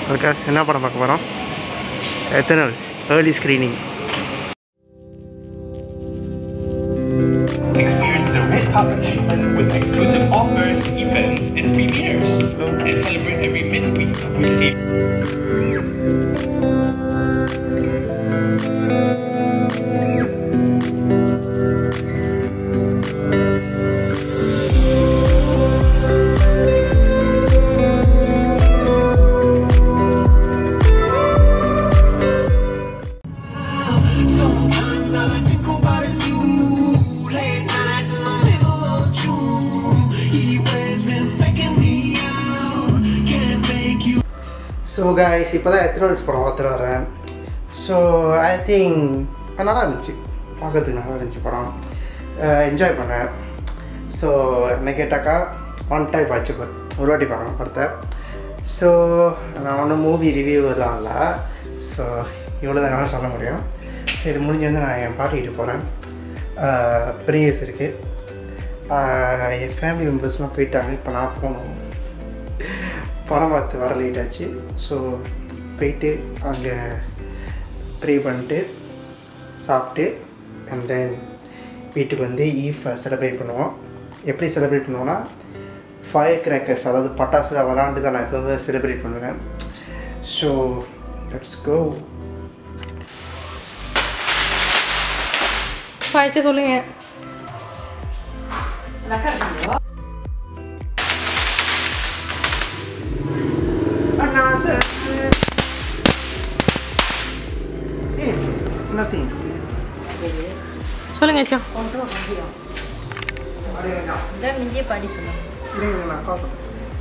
அதுக்காக என்ன படம் பார்க்க போகிறோம் Eternals early screening Experience the red carpet treatment with exclusive offers, events, and premieres. And celebrate every midweek with save. Sometimes all I think about is you. Late nights in the middle of June. He always been faking me out. Can't make you. So guys இப்போ தான் எத்தனல்ஸ் படம் பார்த்துட்டு வரேன் so I think நல்லா இருந்துச்சு பார்க்கறதுக்கு நல்லா இருந்துச்சு படம் என்ஜாய் பண்ணேன் ஸோ என்ன கேட்டாக்கா ஒன் டைம் வாட்ச் ஒரு வாட்டி பார்க்கணும் படத்தை ஸோ நான் ஒன்றும் மூவி ரிவ்யூலாம் இல்லை ஸோ இவ்வளோ தான் என்னால் சொல்ல முடியும் ஸோ இது முடிஞ்சு வந்து நான் என் பாட்டிக்கிட்டு போகிறேன் ப்ரீயஸ் இருக்குது என் ஃபேமிலி மெம்பர்ஸ்லாம் போயிட்டாங்க இப்போ நான் போகணும் படம் பார்த்து வர லேட் ஆச்சு ஸோ போயிட்டு அங்கே ப்ரே பண்ணிட்டு சாப்பிட்டு அண்ட் தென் வீட்டுக்கு வந்து ஈஃபை செலிப்ரேட் பண்ணுவோம் எப்படி செலிப்ரேட் பண்ணுவோன்னா ஃபயர் கிராக்கர்ஸ் அதாவது பட்டாசு விளாண்டு தான் நான் எப்போவே செலிப்ரேட் பண்ணுவேன் ஸோ லெட்ஸ் கோ பாய்ச்சி சொல்லுங்க இட்ஸ் நத்திங் சொல்லுங்க அச்சா மிஞ்சியே பாடி சொல்லுங்க நான் பார்ப்பேன்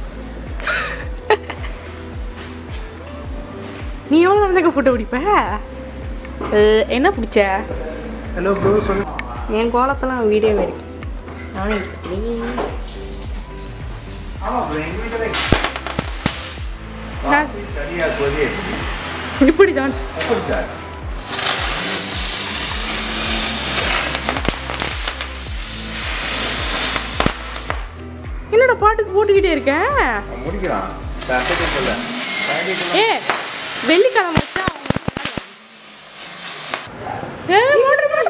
நீ எவ்வளோ நேரத்துக்கு ஃபோட்டோ பிடிப்ப அஹ், என்ன பிடிச்ச ஹலோ ப்ரோ சொல்லு என் கோலத்தெல்லாம் வீடியோ எடுக்க நானும் எடுத்துக்கிறேன் ஆமாம் ப்ரோ எங்கள் வீட்டில் தான் நான் சரியாக போதே இப்படி தான் என்னடா பாட்டுக்கு போட்டுக்கிட்டே இருக்க முடிக்கலாம் செகண்ட் சொல்ல ஏ வெள்ளிக்கிழமை வச்சா ஏ மோட்டர் மோட்டர்